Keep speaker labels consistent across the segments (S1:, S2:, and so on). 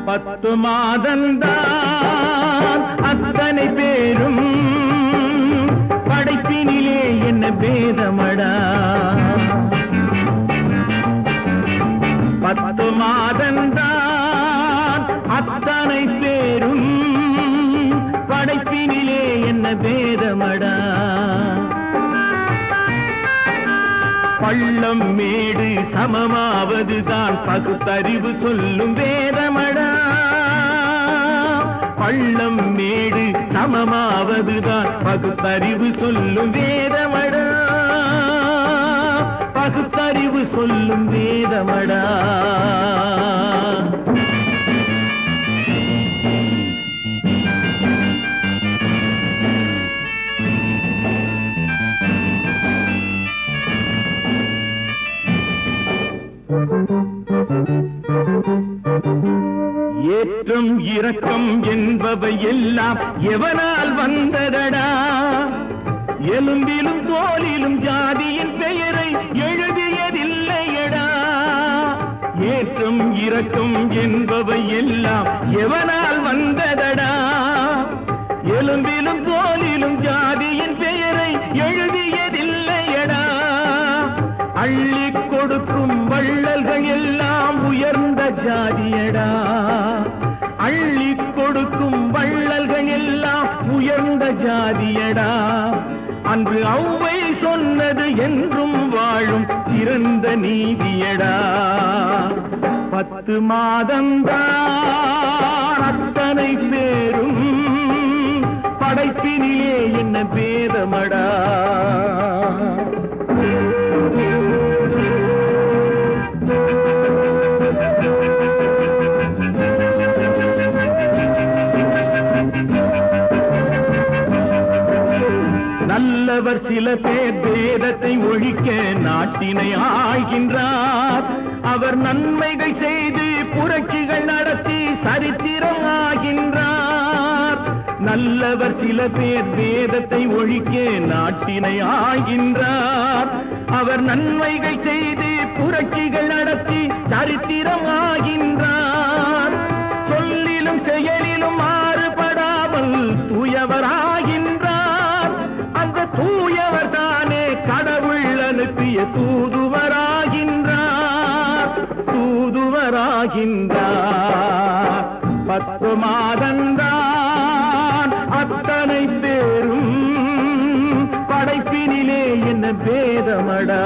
S1: பத்து மாதந்தான் அத்தனை பேரும் படைப்பினிலே என்ன பேதமடா பத்து மாதந்தான் அத்தனை பேரும் படைப்பினிலே என்ன பேதமடா பள்ளம் மேடு சமமாவதுதான் பகுத்தறிவு சொல்லும் வேதமடா பள்ளம் மேடு சமமாவதுதான் பகுத்தறிவு சொல்லும் வேதமடா பகுத்தறிவு சொல்லும் வேதமடா ஏற்றம் இரக்கம் என்பவை எல்லாம் எவனால் வந்ததடா எலும்பிலும் தோலிலும் ஜாதியின் பெயரை எழுதியதில்லையடா ஏற்றம் இரக்கம் என்பவை எல்லாம் எவனால் வந்ததடா எலும்பிலும் தோலிலும் ஜாதியின் பெயரை எழுதியதில்லையடா அள்ளி கொடுக்கும் வள்ளல்கள் எல்லாம் உயர்ந்த ஜாதியடா அள்ளி கொடுக்கும் வள்ளல்கள் எல்லாம் உயர்ந்த ஜாதியடா அன்று ஔவை சொன்னது என்றும் வாழும் சிறந்த நீதியடா பத்து மாதந்தான் அத்தனை பேரும் படைப்பினிலே என்ன பேதமடா நல்லவர் சில பேர் வேதத்தை ஒழிக்க நாட்டினை ஆள்கின்றார் அவர் நன்மைகள் செய்து புரட்சிகள் நடத்தி சரித்திரம் ஆகின்றார் நல்லவர் சில பேர் வேதத்தை ஒழிக்க நாட்டினை ஆகின்றார் அவர் நன்மைகள் செய்து புரட்சிகள் நடத்தி சரித்திரம் ஆகின்றார் சொல்லிலும் செயலிலும் மாறுபடாமல் தூயவராகின்றார் அந்த தூயவர் தானே கடவுள் அனுப்பிய தூதுவராகின்றார் தூதுவராகின்றார் பத்து மாதந்தான் அத்தனை பேரும் படைப்பினிலே என்ன பேதமடா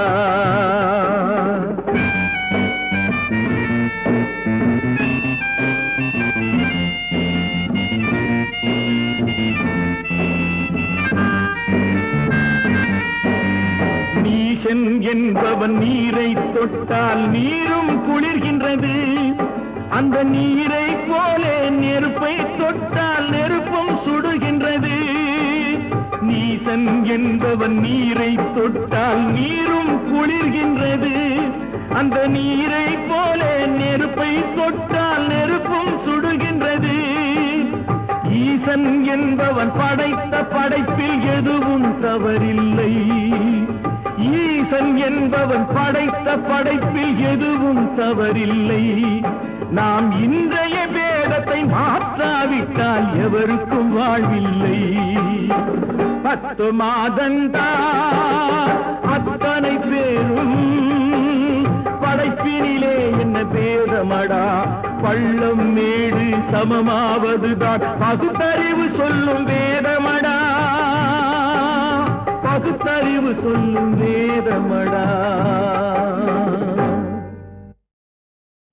S1: நீசன் என்பவன் நீரை தொட்டால் நீரும் குளிர்கின்றது அந்த நீரை போலே நெருப்பை தொட்டால் நெருப்பும் சுடுகின்றது நீசன் என்பவன் நீரை தொட்டால் நீரும் குளிர்கின்றது அந்த நீரை போலே நெருப்பை தொட்டால் நெருப்பும் சுடுகின்றது ஈசன் என்பவன் படைத்த படைப்பில் எதுவும் தவறில்லை ஈசன் என்பவன் படைத்த படைப்பில் எதுவும் தவறில்லை நாம் இன்றைய வேதத்தை மாற்றாவிட்டால் எவருக்கும் வாழ்வில்லை பத்து மாதந்தான் அத்தனை பேரும் படைப்பினிலே என்ன பேதமடா பள்ளம் மேடு சமமாவதுதான் பகுத்தறிவு சொல்லும் வேதமடா பகுத்தறிவு சொல்லும் வேதமடா